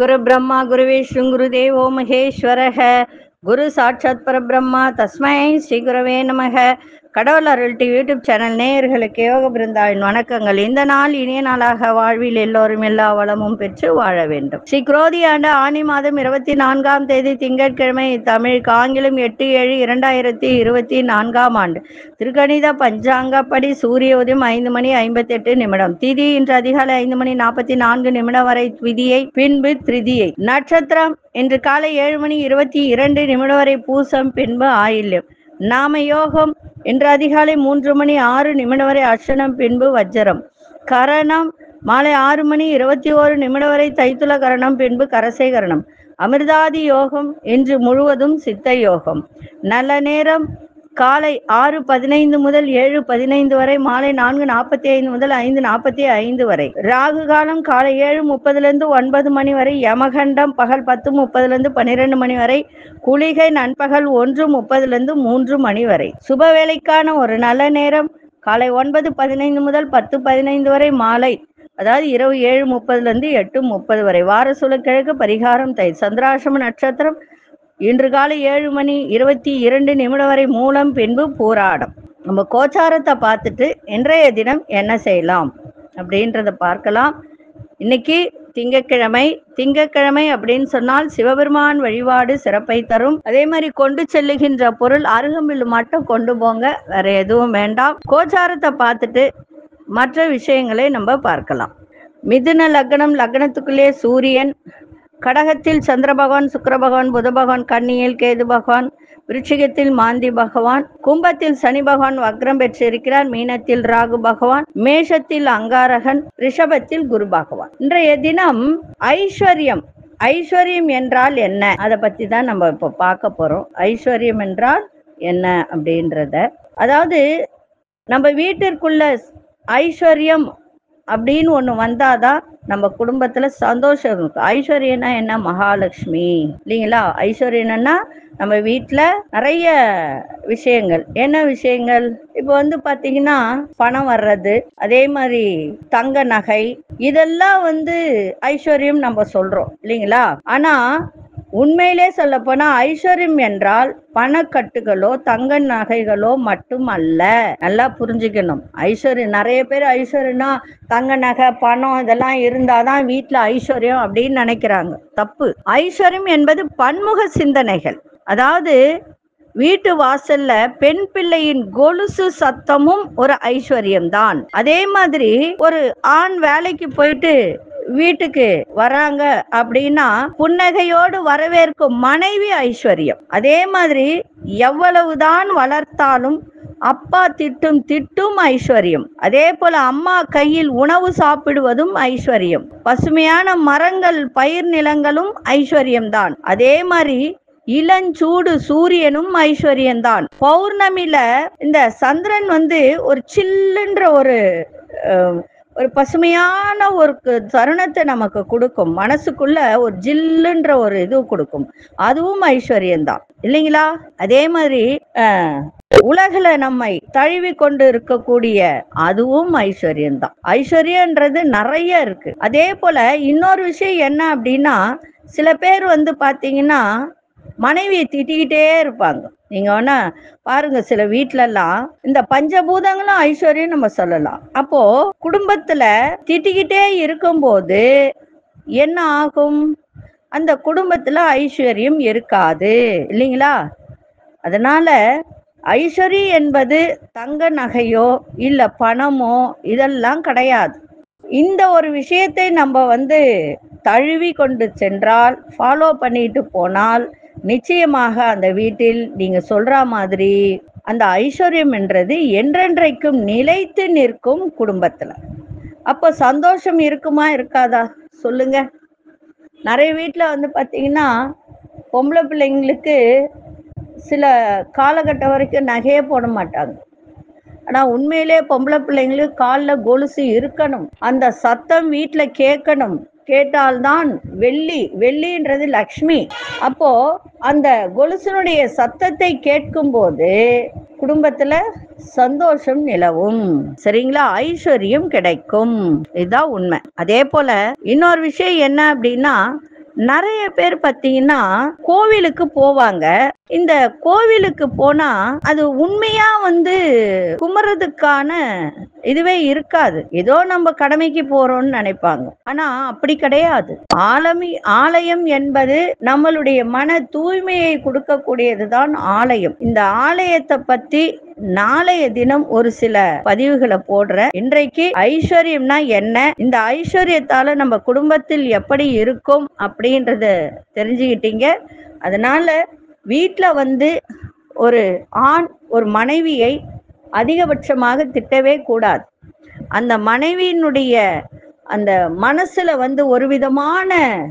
குரு பிரம்மா குரு விஷ்ணு குரு தேவோ மகேஸ்வரக குரு சாட்சாத் பரபிரம்மா தஸ்மை ஸ்ரீ குரவே நமக கடவுள் அருள் டிவி யூடியூப் சேனல் நேயர்களுக்கு யோக பிருந்தாவின் வணக்கங்கள் இந்த நாள் இனிய நாளாக வாழ்வில் எல்லோரும் எல்லா வளமும் பெற்று வாழ வேண்டும் ஸ்ரீ குரோதி ஆண்டு ஆனி மாதம் இருபத்தி நான்காம் தேதி திங்கட்கிழமை தமிழுக்கு ஆங்கிலம் எட்டு ஏழு இரண்டாயிரத்தி இருபத்தி நான்காம் ஆண்டு திருக்கணித பஞ்சாங்கப்படி சூரிய உதயம் ஐந்து மணி ஐம்பத்தெட்டு நிமிடம் திதி இன்று அதிகாலை ஐந்து மணி நாற்பத்தி நான்கு நிமிடம் வரை விதியை பின்பு திருதியை நட்சத்திரம் இன்று காலை ஏழு மணி இருபத்தி இரண்டு நிமிடம் வரை பூசம் பின்பு ஆயில்யம் நாம யோகம் இன்று அதிகாலை மூன்று மணி ஆறு நிமிடம் வரை அர்ச்சனம் பின்பு வஜ்ஜரம் கரணம் மாலை ஆறு மணி இருபத்தி ஓரு நிமிடம் வரை தைத்துல கரணம் பின்பு கரசை கரணம் அமிர்தாதி யோகம் இன்று முழுவதும் சித்த யோகம் நல்ல நேரம் காலை ஆறு பதினைந்து முதல் ஏழு பதினைந்து வரை மாலை நான்கு நாற்பத்தி ஐந்து முதல் ஐந்து நாற்பத்தி ஐந்து வரை ராகு காலம் காலை ஏழு முப்பதுலேருந்து ஒன்பது மணி வரை யமகண்டம் பகல் பத்து முப்பதுலேருந்து பன்னிரெண்டு மணி வரை குளிகை நண்பகல் ஒன்று முப்பதுலேருந்து மூன்று மணி வரை சுப வேலைக்கான ஒரு நல்ல நேரம் காலை ஒன்பது பதினைந்து முதல் பத்து பதினைந்து வரை மாலை அதாவது இரவு ஏழு முப்பதுலேருந்து எட்டு முப்பது வரை வார சுழக்கிழக்கு பரிகாரம் தை சந்திராசிரம நட்சத்திரம் இன்று காலை ஏழு மணி இருபத்தி இரண்டு நிமிடம் வரை மூலம் பின்பு போராடம் நம்ம கோச்சாரத்தை பார்த்துட்டு இன்றைய தினம் என்ன செய்யலாம் அப்படின்றத பார்க்கலாம் இன்னைக்கு திங்கக்கிழமை திங்கக்கிழமை அப்படின்னு சொன்னால் சிவபெருமான் வழிபாடு சிறப்பை தரும் அதே மாதிரி கொண்டு செல்லுகின்ற பொருள் அருகம்பில் மட்டும் கொண்டு போங்க வேற எதுவும் வேண்டாம் கோச்சாரத்தை பார்த்துட்டு மற்ற விஷயங்களை நம்ம பார்க்கலாம் மிதுன லக்னம் லக்னத்துக்குள்ளே சூரியன் கடகத்தில் சந்திர பகவான் சுக்கிர பகவான் புத பகவான் கன்னியில் கேது பகவான் விருச்சிகத்தில் மாந்தி பகவான் கும்பத்தில் சனி பகவான் வக்ரம் பெற்றிருக்கிறார் மீனத்தில் ராகு பகவான் மேஷத்தில் அங்காரகன் ரிஷபத்தில் குரு பகவான் இன்றைய தினம் ஐஸ்வர்யம் ஐஸ்வர்யம் என்றால் என்ன அதை பத்தி தான் நம்ம இப்போ பார்க்க போறோம் ஐஸ்வர்யம் என்றால் என்ன அப்படின்றத அதாவது நம்ம வீட்டிற்குள்ள ஐஸ்வர்யம் அப்படின்னு ஒன்று வந்தாதான் நம்ம குடும்பத்துல சந்தோஷம் இருக்கும் ஐஸ்வர்யனா என்ன மகாலட்சுமி இல்லைங்களா ஐஸ்வர்யனா நம்ம வீட்டில் நிறைய விஷயங்கள் என்ன விஷயங்கள் இப்போ வந்து பார்த்தீங்கன்னா பணம் வர்றது அதே மாதிரி தங்க நகை இதெல்லாம் வந்து ஐஸ்வர்யம் நம்ம சொல்றோம் இல்லைங்களா ஆனா உண்மையிலே சொல்ல போனா ஐஸ்வர்யம் என்றால் பணக்கட்டுகளோ தங்க நகைகளோ மட்டும் அல்ல நல்லா புரிஞ்சுக்கணும் ஐஸ்வர்யம் நிறைய பேர் ஐஸ்வர்யம்னா தங்க நகை பணம் இதெல்லாம் இருந்தாதான் வீட்டுல ஐஸ்வர்யம் அப்படின்னு நினைக்கிறாங்க தப்பு ஐஸ்வர்யம் என்பது பன்முக சிந்தனைகள் அதாவது வீட்டு வாசல்ல பெண் பிள்ளையின் கொலுசு சத்தமும் ஒரு ஐஸ்வர்யம் தான் அதே மாதிரி ஒரு ஆண் வேலைக்கு போயிட்டு வீட்டுக்கு வராங்க அப்படின்னா புன்னகையோடு வரவேற்கும் மனைவி ஐஸ்வர்யம் அதே மாதிரி எவ்வளவுதான் வளர்த்தாலும் அப்பா திட்டும் திட்டும் ஐஸ்வர்யம் அதே போல அம்மா கையில் உணவு சாப்பிடுவதும் ஐஸ்வர்யம் பசுமையான மரங்கள் பயிர் நிலங்களும் ஐஸ்வர்யம்தான் அதே மாதிரி இளஞ்சூடு சூரியனும் ஐஸ்வர்யம்தான் பௌர்ணமில இந்த சந்திரன் வந்து ஒரு சில்லுன்ற ஒரு அஹ், ஒரு பசுமையான ஒரு கு- தருணத்தை நமக்கு கொடுக்கும் மனசுக்குள்ள ஒரு ஜில்லுன்ற ஒரு இது கொடுக்கும் அதுவும் ஐஸ்வர்யம்தான் இல்லைங்களா அதே மாதிரி அஹ், உலகில நம்மை தழுவி கொண்டு இருக்கக்கூடிய அதுவும் ஐஸ்வர்யம்தான் ஐஸ்வர்யன்றது நிறைய இருக்கு அதே போல இன்னொரு விஷயம் என்ன அப்படின்னா சில பேர் வந்து பாத்தீங்கன்னா மனைவியை திட்டிக்கிட்டே இருப்பாங்க நீங்க வேணா பாருங்க சில வீட்லலாம் இந்த பஞ்சபூதங்களும் ஐஸ்வர்யம் நம்ம சொல்லலாம் அப்போ குடும்பத்துல திட்டிக்கிட்டே இருக்கும்போது என்ன ஆகும் அந்த குடும்பத்துல ஐஸ்வர்யம் இருக்காது இல்லைங்களா அதனால ஐஸ்வர்யம் என்பது தங்க நகையோ இல்ல பணமோ இதெல்லாம் கிடையாது இந்த ஒரு விஷயத்தை நம்ம வந்து தழுவி கொண்டு சென்றால் ஃபாலோ பண்ணிட்டு போனால் நிச்சயமாக அந்த வீட்டில் நீங்க சொல்ற மாதிரி அந்த ஐஸ்வர்யம் என்றது என்றென்றைக்கும் நிலைத்து நிற்கும் குடும்பத்துல அப்போ சந்தோஷம் இருக்குமா இருக்காதா சொல்லுங்க நிறைய வீட்டில் வந்து பார்த்தீங்கன்னா பொம்பளை பிள்ளைங்களுக்கு சில காலகட்டம் வரைக்கும் நகையே போட மாட்டாங்க ஆனா உண்மையிலே பொம்பளை பிள்ளைங்களுக்கு காலில் கொலுசு இருக்கணும் அந்த சத்தம் வீட்டுல கேட்கணும் கேட்டால்தான் வெள்ளி வெள்ளின்றது லக்ஷ்மி அப்போ அந்த கொலுசனுடைய சத்தத்தை கேட்கும்போது குடும்பத்துல சந்தோஷம் நிலவும் சரிங்களா ஐஸ்வர்யம் கிடைக்கும் இதுதான் உண்மை அதே போல இன்னொரு விஷயம் என்ன அப்படின்னா நிறைய பேர் பார்த்தீங்கன்னா கோவிலுக்கு போவாங்க இந்த கோவிலுக்கு போனா அது உண்மையா வந்து குமரதுக்கான இதுவே இருக்காது ஏதோ நம்ம கடமைக்கு போறோம்னு நினைப்பாங்க ஆனா அப்படி கிடையாது ஆலமி ஆலயம் என்பது நம்மளுடைய மன தூய்மையை கொடுக்கக்கூடியதுதான் ஆலயம் இந்த ஆலயத்தை பத்தி நாளைய தினம் ஒரு சில பதிவுகளை போடுறேன் இன்றைக்கு ஐஸ்வர்யம்னா என்ன இந்த ஐஸ்வர்யத்தால நம்ம குடும்பத்தில் எப்படி இருக்கும் அப்படின்றத தெரிஞ்சுக்கிட்டீங்க அதனால வீட்டில் வந்து ஒரு ஆண் ஒரு மனைவியை அதிகபட்சமாக திட்டவே கூடாது அந்த மனைவியினுடைய அந்த மனசுல வந்து ஒரு விதமான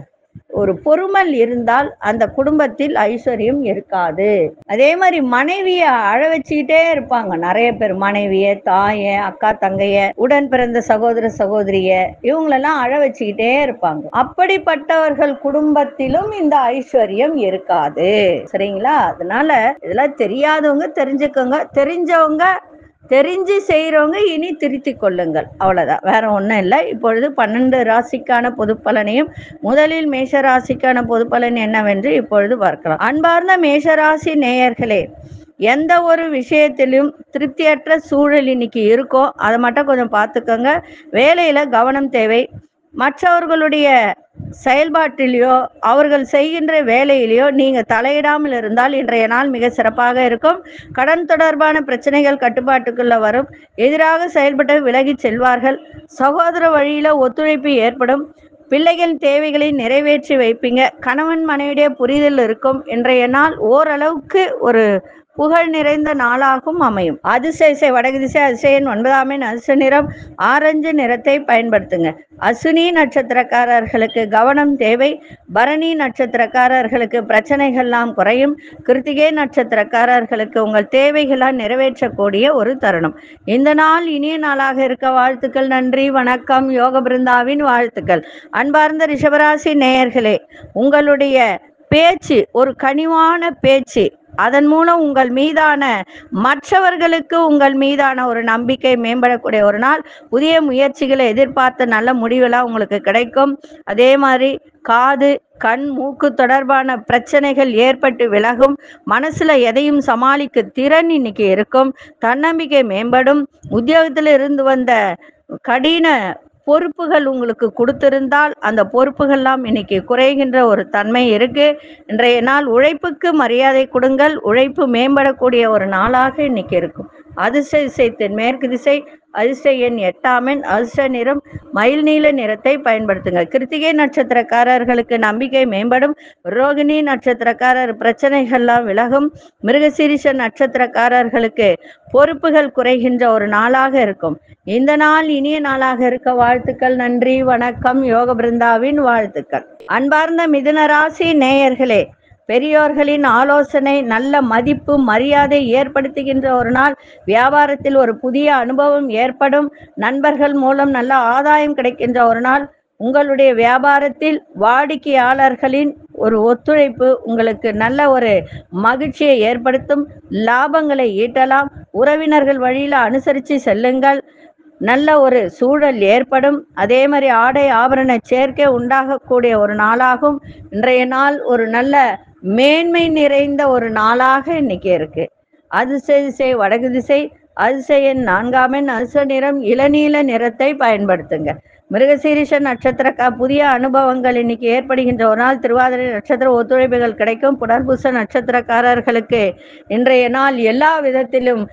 ஒரு பொறுமல் இருந்தால் அந்த குடும்பத்தில் ஐஸ்வர்யம் இருக்காது அதே மாதிரி மனைவிய அழ வச்சுக்கிட்டே இருப்பாங்க நிறைய பேர் மனைவிய தாய அக்கா தங்கைய உடன் பிறந்த சகோதர சகோதரிய இவங்களெல்லாம் அழ வச்சுக்கிட்டே இருப்பாங்க அப்படிப்பட்டவர்கள் குடும்பத்திலும் இந்த ஐஸ்வர்யம் இருக்காது சரிங்களா அதனால இதெல்லாம் தெரியாதவங்க தெரிஞ்சுக்கோங்க தெரிஞ்சவங்க தெரிஞ்சு செய்கிறவங்க இனி திருத்திக் கொள்ளுங்கள் அவ்வளோதான் வேற ஒன்றும் இல்லை இப்பொழுது பன்னெண்டு ராசிக்கான பொது பலனையும் முதலில் மேஷ ராசிக்கான பொது பலன் என்னவென்று இப்பொழுது பார்க்கலாம் அன்பார்ந்த மேஷராசி நேயர்களே எந்த ஒரு விஷயத்திலும் திருப்தியற்ற சூழல் இன்னைக்கு இருக்கோ அதை மட்டும் கொஞ்சம் பார்த்துக்கோங்க வேலையில கவனம் தேவை மற்றவர்களுடைய செயல்பாட்டிலேயோ அவர்கள் செய்கின்ற வேலையிலேயோ நீங்க தலையிடாமல் இருந்தால் இன்றைய நாள் மிக சிறப்பாக இருக்கும் கடன் தொடர்பான பிரச்சனைகள் கட்டுப்பாட்டுக்குள்ள வரும் எதிராக செயல்பட்டு விலகி செல்வார்கள் சகோதர வழியில ஒத்துழைப்பு ஏற்படும் பிள்ளைகள் தேவைகளை நிறைவேற்றி வைப்பீங்க கணவன் மனைவிடைய புரிதல் இருக்கும் இன்றைய நாள் ஓரளவுக்கு ஒரு புகழ் நிறைந்த நாளாகவும் அமையும் அதிசய வடக்கு திசை அதிசயன் ஒன்பதாம் எண் அதிர்ஷ்ட நிறம் ஆரஞ்சு நிறத்தை பயன்படுத்துங்க அசுனி நட்சத்திரக்காரர்களுக்கு கவனம் தேவை பரணி நட்சத்திரக்காரர்களுக்கு பிரச்சனைகள்லாம் குறையும் கிருத்திகை நட்சத்திரக்காரர்களுக்கு உங்கள் தேவைகளால் நிறைவேற்றக்கூடிய ஒரு தருணம் இந்த நாள் இனிய நாளாக இருக்க வாழ்த்துக்கள் நன்றி வணக்கம் யோக பிருந்தாவின் வாழ்த்துக்கள் அன்பார்ந்த ரிஷபராசி நேயர்களே உங்களுடைய பேச்சு ஒரு கனிவான பேச்சு அதன் மூலம் உங்கள் மீதான மற்றவர்களுக்கு உங்கள் மீதான ஒரு நம்பிக்கை மேம்படக்கூடிய ஒரு நாள் புதிய முயற்சிகளை எதிர்பார்த்த நல்ல முடிவெல்லாம் உங்களுக்கு கிடைக்கும் அதே மாதிரி காது கண் மூக்கு தொடர்பான பிரச்சனைகள் ஏற்பட்டு விலகும் மனசுல எதையும் சமாளிக்க திறன் இன்னைக்கு இருக்கும் தன்னம்பிக்கை மேம்படும் உத்தியோகத்தில் இருந்து வந்த கடின பொறுப்புகள் உங்களுக்கு கொடுத்திருந்தால் அந்த பொறுப்புகள்லாம் இன்னைக்கு குறைகின்ற ஒரு தன்மை இருக்கு இன்றைய நாள் உழைப்புக்கு மரியாதை கொடுங்கள் உழைப்பு மேம்படக்கூடிய ஒரு நாளாக இன்னைக்கு இருக்கும் அதிர்ஷ்ட திசை தென்மேற்கு திசை அதிர்ஷ்ட எண் எட்டாமென் அதிர்ஷ்ட நிறம் மயில் நீல நிறத்தை பயன்படுத்துங்க கிருத்திகை நட்சத்திரக்காரர்களுக்கு நம்பிக்கை மேம்படும் ரோகிணி நட்சத்திரக்காரர் பிரச்சனைகள்லாம் விலகும் மிருகசீரிஷ நட்சத்திரக்காரர்களுக்கு பொறுப்புகள் குறைகின்ற ஒரு நாளாக இருக்கும் இந்த நாள் இனிய நாளாக இருக்க வாழ்த்துக்கள் நன்றி வணக்கம் யோக பிருந்தாவின் வாழ்த்துக்கள் அன்பார்ந்த மிதுன ராசி நேயர்களே பெரியோர்களின் ஆலோசனை நல்ல மதிப்பு மரியாதை ஏற்படுத்துகின்ற ஒரு நாள் வியாபாரத்தில் ஒரு புதிய அனுபவம் ஏற்படும் நண்பர்கள் மூலம் நல்ல ஆதாயம் கிடைக்கின்ற ஒரு நாள் உங்களுடைய வியாபாரத்தில் வாடிக்கையாளர்களின் ஒரு ஒத்துழைப்பு உங்களுக்கு நல்ல ஒரு மகிழ்ச்சியை ஏற்படுத்தும் லாபங்களை ஈட்டலாம் உறவினர்கள் வழியில் அனுசரித்து செல்லுங்கள் நல்ல ஒரு சூழல் ஏற்படும் அதே மாதிரி ஆடை ஆபரண சேர்க்கை உண்டாகக்கூடிய ஒரு நாளாகும் இன்றைய நாள் ஒரு நல்ல மேன்மை நிறைந்த ஒரு நாளாக இன்னைக்கு இருக்கு அதிசய திசை வடக்கு திசை அதிசயன் நான்காமன் அதிர்ஷ்ட நிறம் இளநீல நிறத்தை பயன்படுத்துங்க மிருகசீரிஷ நட்சத்திர புதிய அனுபவங்கள் இன்னைக்கு ஏற்படுகின்ற ஒரு நாள் திருவாதிரை நட்சத்திர ஒத்துழைப்புகள் கிடைக்கும் புனர்பூச நட்சத்திரக்காரர்களுக்கு இன்றைய நாள் எல்லா விதத்திலும்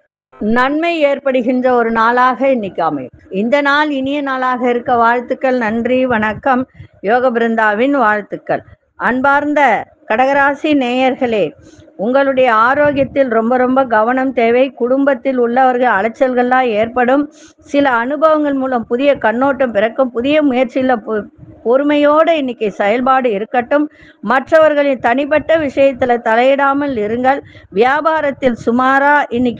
நன்மை ஏற்படுகின்ற ஒரு நாளாக இன்னைக்கு அமையும் இந்த நாள் இனிய நாளாக இருக்க வாழ்த்துக்கள் நன்றி வணக்கம் யோக பிருந்தாவின் வாழ்த்துக்கள் அன்பார்ந்த கடகராசி நேயர்களே உங்களுடைய ஆரோக்கியத்தில் ரொம்ப ரொம்ப கவனம் தேவை குடும்பத்தில் உள்ளவர்கள் அலைச்சல்கள்லாம் ஏற்படும் சில அனுபவங்கள் மூலம் புதிய கண்ணோட்டம் பிறக்கும் புதிய முயற்சியில் பொ- பொறுமையோடு இன்னைக்கு செயல்பாடு இருக்கட்டும் மற்றவர்களின் தனிப்பட்ட விஷயத்துல தலையிடாமல் இருங்கள் வியாபாரத்தில் சுமாரா இன்னைக்கு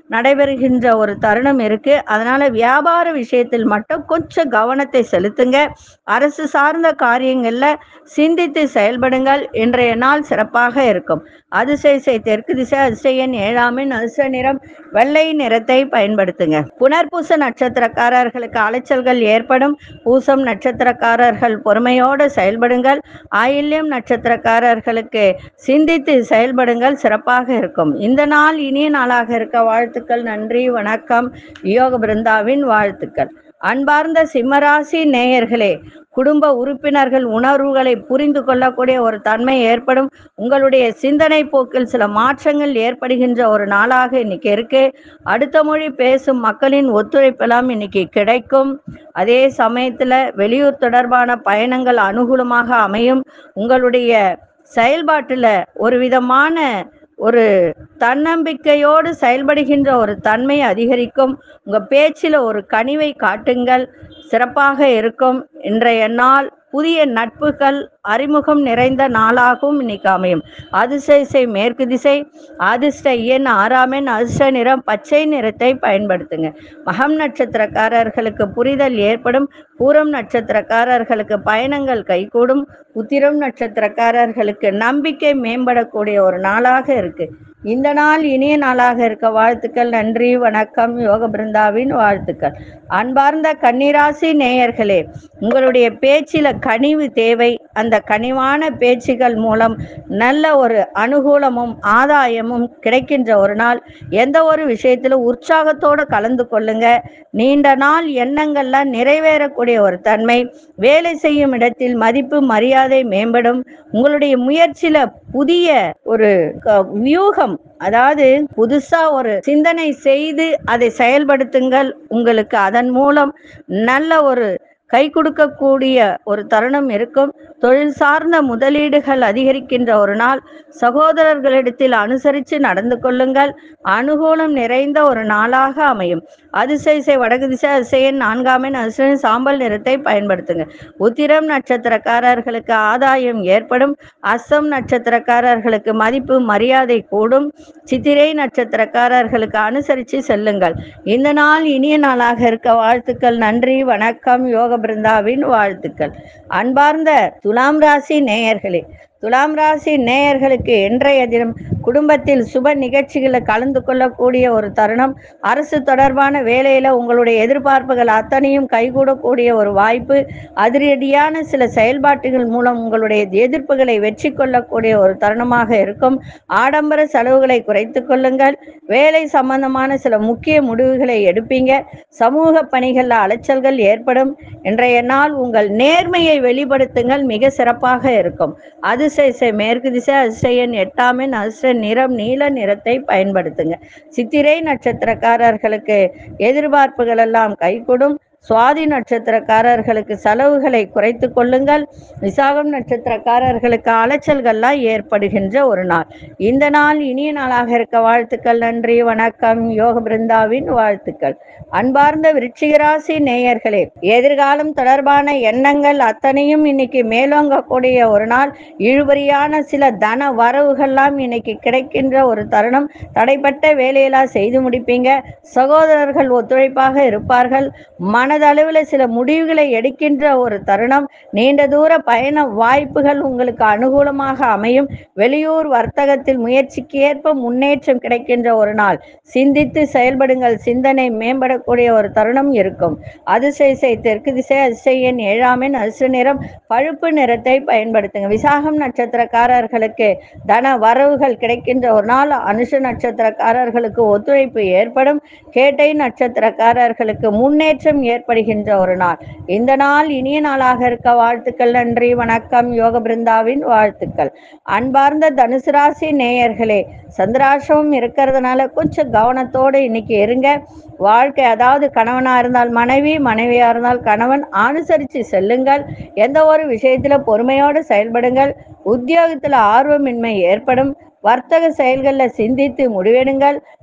நடைபெறுகின்ற ஒரு தருணம் இருக்கு அதனால வியாபார விஷயத்தில் மட்டும் கொஞ்சம் கவனத்தை செலுத்துங்க அரசு சார்ந்த காரியங்கள்ல சிந்தித்து செயல்படுங்கள் இன்றைய நாள் சிறப்பாக இருக்கும் அதிசய தெற்கு திசை அதிசயன் ஏழாமின் அதிர்ஷ்ட நிறம் வெள்ளை நிறத்தை பயன்படுத்துங்க புனர்பூச நட்சத்திரக்காரர்களுக்கு அலைச்சல்கள் ஏற்படும் பூசம் நட்சத்திரக்காரர்கள் பொறுமையோடு செயல்படுங்கள் ஆயில்யம் நட்சத்திரக்காரர்களுக்கு சிந்தித்து செயல்படுங்கள் சிறப்பாக இருக்கும் இந்த நாள் இனிய நாளாக இருக்க வாழ்த்துக்கள் நன்றி வணக்கம் யோக பிருந்தாவின் வாழ்த்துக்கள் அன்பார்ந்த சிம்மராசி நேயர்களே குடும்ப உறுப்பினர்கள் உணர்வுகளை புரிந்து கொள்ளக்கூடிய ஒரு தன்மை ஏற்படும் உங்களுடைய சிந்தனை போக்கில் சில மாற்றங்கள் ஏற்படுகின்ற ஒரு நாளாக இன்னைக்கு இருக்கு அடுத்த மொழி பேசும் மக்களின் ஒத்துழைப்பெல்லாம் இன்னைக்கு கிடைக்கும் அதே சமயத்துல வெளியூர் தொடர்பான பயணங்கள் அனுகூலமாக அமையும் உங்களுடைய செயல்பாட்டுல ஒரு விதமான ஒரு தன்னம்பிக்கையோடு செயல்படுகின்ற ஒரு தன்மை அதிகரிக்கும் உங்க பேச்சில் ஒரு கனிவை காட்டுங்கள் சிறப்பாக இருக்கும் இன்றைய நாள் புதிய நட்புகள் அறிமுகம் நிறைந்த நாளாகவும் இன்னைக்கு அமையும் அதிசய மேற்கு திசை அதிர்ஷ்ட எண் ஆறாம் எண் அதிர்ஷ்ட நிறம் பச்சை நிறத்தை பயன்படுத்துங்க மகம் நட்சத்திரக்காரர்களுக்கு புரிதல் ஏற்படும் பூரம் நட்சத்திரக்காரர்களுக்கு பயணங்கள் கைகூடும் உத்திரம் நட்சத்திரக்காரர்களுக்கு நம்பிக்கை மேம்படக்கூடிய ஒரு நாளாக இருக்கு இந்த நாள் இனிய நாளாக இருக்க வாழ்த்துக்கள் நன்றி வணக்கம் யோக பிருந்தாவின் வாழ்த்துக்கள் அன்பார்ந்த கன்னிராசி நேயர்களே உங்களுடைய பேச்சில கனிவு தேவை அந்த கனிவான பேச்சுகள் மூலம் நல்ல ஒரு அனுகூலமும் ஆதாயமும் கிடைக்கின்ற ஒரு நாள் எந்த ஒரு விஷயத்திலும் உற்சாகத்தோடு கலந்து கொள்ளுங்க நீண்ட நாள் எண்ணங்கள்லாம் நிறைவேறக்கூடிய ஒரு தன்மை வேலை செய்யும் இடத்தில் மதிப்பு மரியாதை மேம்படும் உங்களுடைய முயற்சியில புதிய ஒரு க- வியூகம் அதாவது புதுசா ஒரு சிந்தனை செய்து அதை செயல்படுத்துங்கள் உங்களுக்கு அதன் மூலம் நல்ல ஒரு கை கொடுக்கக்கூடிய ஒரு தருணம் இருக்கும் தொழில் சார்ந்த முதலீடுகள் அதிகரிக்கின்ற ஒரு நாள் சகோதரர்களிடத்தில் அனுசரித்து நடந்து கொள்ளுங்கள் அனுகூலம் நிறைந்த ஒரு நாளாக அமையும் அதிசய வடக்கு திசை அதிசயன் நான்காமின் அதிசயன் சாம்பல் நிறத்தை பயன்படுத்துங்க உத்திரம் நட்சத்திரக்காரர்களுக்கு ஆதாயம் ஏற்படும் அஸ்ஸம் நட்சத்திரக்காரர்களுக்கு மதிப்பு மரியாதை கூடும் சித்திரை நட்சத்திரக்காரர்களுக்கு அனுசரித்து செல்லுங்கள் இந்த நாள் இனிய நாளாக இருக்க வாழ்த்துக்கள் நன்றி வணக்கம் யோக பிருந்தாவின் வாழ்த்துக்கள் அன்பார்ந்த துலாம் ராசி நேயர்களே துலாம் ராசி நேயர்களுக்கு இன்றைய தினம் குடும்பத்தில் சுப நிகழ்ச்சிகளில் கலந்து கொள்ளக்கூடிய ஒரு தருணம் அரசு தொடர்பான வேலையில உங்களுடைய எதிர்பார்ப்புகள் அத்தனையும் கைகூடக்கூடிய ஒரு வாய்ப்பு அதிரடியான சில செயல்பாட்டுகள் மூலம் உங்களுடைய எதிர்ப்புகளை வெற்றி கொள்ளக்கூடிய ஒரு தருணமாக இருக்கும் ஆடம்பர செலவுகளை குறைத்து கொள்ளுங்கள் வேலை சம்பந்தமான சில முக்கிய முடிவுகளை எடுப்பீங்க சமூக பணிகளில் அலைச்சல்கள் ஏற்படும் இன்றைய நாள் உங்கள் நேர்மையை வெளிப்படுத்துங்கள் மிக சிறப்பாக இருக்கும் அதிசய மேற்கு திசை அதிசயன் எட்டாமின் அதிர்ஷ்ட நிறம் நீல நிறத்தை பயன்படுத்துங்க சித்திரை நட்சத்திரக்காரர்களுக்கு எதிர்பார்ப்புகள் எல்லாம் கைகூடும் சுவாதி நட்சத்திரக்காரர்களுக்கு செலவுகளை குறைத்து கொள்ளுங்கள் விசாகம் நட்சத்திரக்காரர்களுக்கு அலைச்சல்கள்லாம் ஏற்படுகின்ற ஒரு நாள் இந்த நாள் இனிய நாளாக இருக்க வாழ்த்துக்கள் நன்றி வணக்கம் யோக பிருந்தாவின் வாழ்த்துக்கள் அன்பார்ந்த விருச்சிகராசி நேயர்களே எதிர்காலம் தொடர்பான எண்ணங்கள் அத்தனையும் இன்னைக்கு மேலோங்கக்கூடிய ஒரு நாள் இழுபறியான சில தன வரவுகள்லாம் இன்னைக்கு கிடைக்கின்ற ஒரு தருணம் தடைப்பட்ட வேலையெல்லாம் செய்து முடிப்பீங்க சகோதரர்கள் ஒத்துழைப்பாக இருப்பார்கள் மனதளவில் சில முடிவுகளை எடுக்கின்ற ஒரு தருணம் நீண்ட தூர பயண வாய்ப்புகள் உங்களுக்கு அனுகூலமாக அமையும் வெளியூர் வர்த்தகத்தில் முயற்சிக்கு ஏற்ப முன்னேற்றம் கிடைக்கின்ற ஒரு நாள் சிந்தித்து செயல்படுங்கள் சிந்தனை மேம்படக்கூடிய ஒரு தருணம் இருக்கும் அதிசய தெற்கு திசை அதிசயன் ஏழாமின் அதிர்ஷ்ட நிறம் பழுப்பு நிறத்தை பயன்படுத்துங்க விசாகம் நட்சத்திரக்காரர்களுக்கு தன வரவுகள் கிடைக்கின்ற ஒரு நாள் அனுஷ நட்சத்திரக்காரர்களுக்கு ஒத்துழைப்பு ஏற்படும் கேட்டை நட்சத்திரக்காரர்களுக்கு முன்னேற்றம் ஏற்படுகின்ற ஒரு நாள் இந்த நாள் இனிய நாளாக இருக்க வாழ்த்துக்கள் நன்றி வணக்கம் யோக பிருந்தாவின் வாழ்த்துக்கள் அன்பார்ந்த தனுசு ராசி நேயர்களே சந்திராசிரமம் இருக்கிறதுனால கொஞ்சம் கவனத்தோடு இன்னைக்கு இருங்க வாழ்க்கை அதாவது கணவனா இருந்தால் மனைவி மனைவியா இருந்தால் கணவன் அனுசரித்து செல்லுங்கள் எந்த ஒரு விஷயத்துல பொறுமையோடு செயல்படுங்கள் உத்தியோகத்துல ஆர்வமின்மை ஏற்படும் வர்த்தக செயல்களில் சிந்தித்து முடிவெடுங்கள்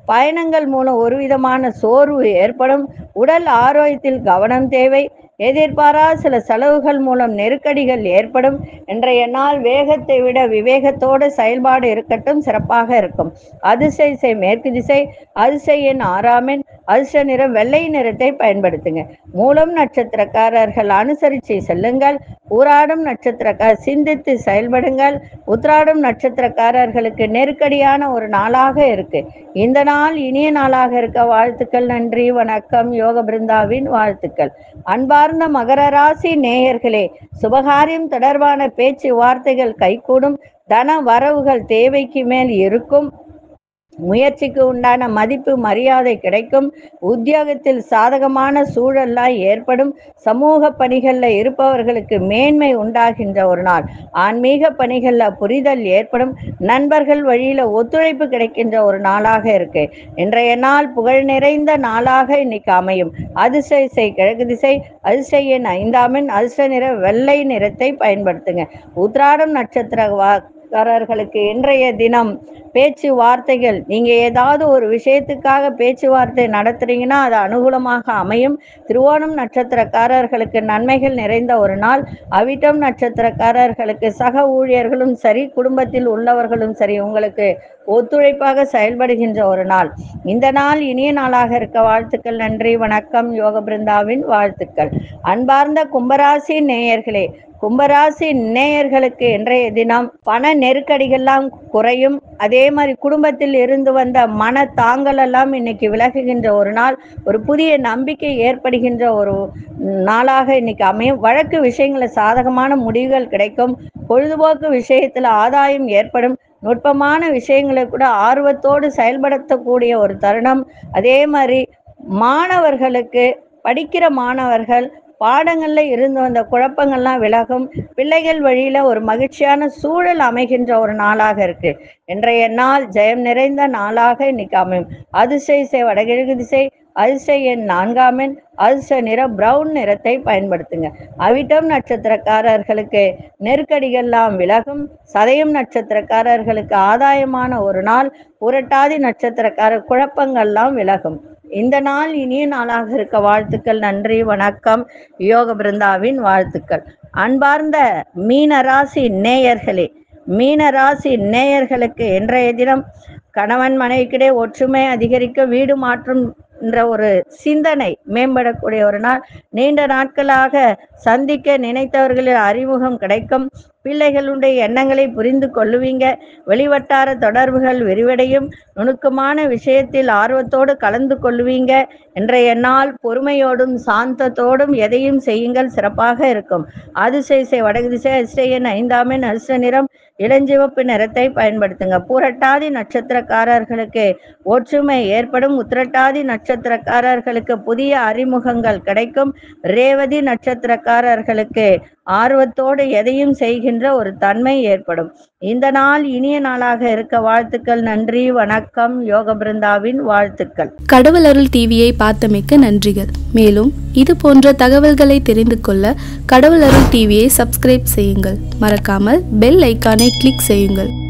பயணங்கள் மூலம் ஒரு விதமான சோர்வு ஏற்படும் உடல் ஆரோக்கியத்தில் கவனம் தேவை எதிர்பாரா சில செலவுகள் மூலம் நெருக்கடிகள் ஏற்படும் இன்றைய நாள் வேகத்தை விட விவேகத்தோடு செயல்பாடு இருக்கட்டும் சிறப்பாக இருக்கும் அதிசை திசை மேற்கு திசை அதிசை எண் ஆறாமின் அதிர்ஷ்ட நிறம் வெள்ளை நிறத்தை பயன்படுத்துங்க மூலம் நட்சத்திரக்காரர்கள் அனுசரித்து செல்லுங்கள் ஊராடும் நட்சத்திரக்கார் சிந்தித்து செயல்படுங்கள் உத்ராடும் நட்சத்திரக்காரர்களுக்கு நெருக்கடியான ஒரு நாளாக இருக்கு இந்த நாள் இனிய நாளாக இருக்க வாழ்த்துக்கள் நன்றி வணக்கம் யோக பிருந்தாவின் வாழ்த்துக்கள் அன்பார்ந்த மகர ராசி நேயர்களே சுபகாரியம் தொடர்பான பேச்சு வார்த்தைகள் கைகூடும் தன வரவுகள் தேவைக்கு மேல் இருக்கும் முயற்சிக்கு உண்டான மதிப்பு மரியாதை கிடைக்கும் உத்தியோகத்தில் சாதகமான சூழல்லாம் ஏற்படும் சமூக பணிகளில் இருப்பவர்களுக்கு மேன்மை உண்டாகின்ற ஒரு நாள் ஆன்மீக பணிகளில் புரிதல் ஏற்படும் நண்பர்கள் வழியில் ஒத்துழைப்பு கிடைக்கின்ற ஒரு நாளாக இருக்கு இன்றைய நாள் புகழ் நிறைந்த நாளாக இன்னைக்கு அமையும் அதிசய திசை கிழக்கு திசை அதிசய எண் ஐந்தாமின் அதிர்ஷ்ட நிற வெள்ளை நிறத்தை பயன்படுத்துங்க உத்ராடம் நட்சத்திர வாக்காரர்களுக்கு இன்றைய தினம் பேச்சு வார்த்தைகள் நீங்க ஏதாவது ஒரு விஷயத்துக்காக பேச்சுவார்த்தை நடத்துறீங்கன்னா அது அனுகூலமாக அமையும் திருவோணம் நட்சத்திரக்காரர்களுக்கு நன்மைகள் நிறைந்த ஒரு நாள் அவிட்டம் நட்சத்திரக்காரர்களுக்கு சக ஊழியர்களும் சரி குடும்பத்தில் உள்ளவர்களும் சரி உங்களுக்கு ஒத்துழைப்பாக செயல்படுகின்ற ஒரு நாள் இந்த நாள் இனிய நாளாக இருக்க வாழ்த்துக்கள் நன்றி வணக்கம் யோக பிருந்தாவின் வாழ்த்துக்கள் அன்பார்ந்த கும்பராசி நேயர்களே கும்பராசி நேயர்களுக்கு இன்றைய தினம் பண நெருக்கடிகள்லாம் குறையும் அதே மாதிரி குடும்பத்தில் இருந்து வந்த மன தாங்கல் எல்லாம் இன்னைக்கு விலகுகின்ற ஒரு நாள் ஒரு புதிய நம்பிக்கை ஏற்படுகின்ற ஒரு நாளாக இன்னைக்கு அமையும் வழக்கு விஷயங்கள சாதகமான முடிவுகள் கிடைக்கும் பொழுதுபோக்கு விஷயத்துல ஆதாயம் ஏற்படும் நுட்பமான விஷயங்களை கூட ஆர்வத்தோடு செயல்படுத்தக்கூடிய ஒரு தருணம் அதே மாதிரி மாணவர்களுக்கு படிக்கிற மாணவர்கள் பாடங்கள்ல இருந்து வந்த குழப்பங்கள்லாம் விலகும் பிள்ளைகள் வழியில ஒரு மகிழ்ச்சியான சூழல் அமைகின்ற ஒரு நாளாக இருக்கு இன்றைய நாள் ஜெயம் நிறைந்த நாளாக இன்னைக்கு அமையும் அதிசய திசை வடகிழக்கு திசை அதிசய எண் நான்காமின் அதிர்ஷ்ட நிற பிரவுன் நிறத்தை பயன்படுத்துங்க அவிட்டம் நட்சத்திரக்காரர்களுக்கு நெருக்கடிகள்லாம் விலகும் சதயம் நட்சத்திரக்காரர்களுக்கு ஆதாயமான ஒரு நாள் புரட்டாதி நட்சத்திரக்காரர் குழப்பங்கள்லாம் விலகும் இந்த நாள் இனிய நாளாக இருக்க வாழ்த்துக்கள் நன்றி வணக்கம் யோக பிருந்தாவின் வாழ்த்துக்கள் அன்பார்ந்த மீன ராசி நேயர்களே மீன ராசி நேயர்களுக்கு இன்றைய தினம் கணவன் மனைவிக்கிடையே ஒற்றுமை அதிகரிக்க வீடு மாற்றும் என்ற ஒரு சிந்தனை மேம்படக்கூடிய ஒரு நாள் நீண்ட நாட்களாக சந்திக்க நினைத்தவர்களின் அறிமுகம் கிடைக்கும் பிள்ளைகளுடைய எண்ணங்களை புரிந்து கொள்ளுவீங்க வெளிவட்டார தொடர்புகள் விரிவடையும் நுணுக்கமான விஷயத்தில் ஆர்வத்தோடு கலந்து கொள்ளுவீங்க இன்றைய நாள் பொறுமையோடும் சாந்தத்தோடும் எதையும் செய்யுங்கள் சிறப்பாக இருக்கும் அதிசய வடகு திசை அதிசயன் ஐந்தாமின் அதிர்ஷ்ட நிறம் இளஞ்சிவப்பு நிறத்தை பயன்படுத்துங்க பூரட்டாதி நட்சத்திரக்காரர்களுக்கு ஒற்றுமை ஏற்படும் உத்திரட்டாதி நட்சத்திரக்காரர்களுக்கு புதிய அறிமுகங்கள் கிடைக்கும் ரேவதி நட்சத்திரக்காரர்களுக்கு ஆர்வத்தோடு எதையும் செய்கின்ற ஒரு தன்மை ஏற்படும் இந்த நாள் இனிய நாளாக இருக்க வாழ்த்துக்கள் நன்றி வணக்கம் யோக பிருந்தாவின் வாழ்த்துக்கள் கடவுள் அருள் டிவியை பார்த்தமைக்க நன்றிகள் மேலும் இது போன்ற தகவல்களை தெரிந்து கொள்ள கடவுள் அருள் டிவியை சப்ஸ்கிரைப் செய்யுங்கள் மறக்காமல் பெல் ஐக்கானை கிளிக் செய்யுங்கள்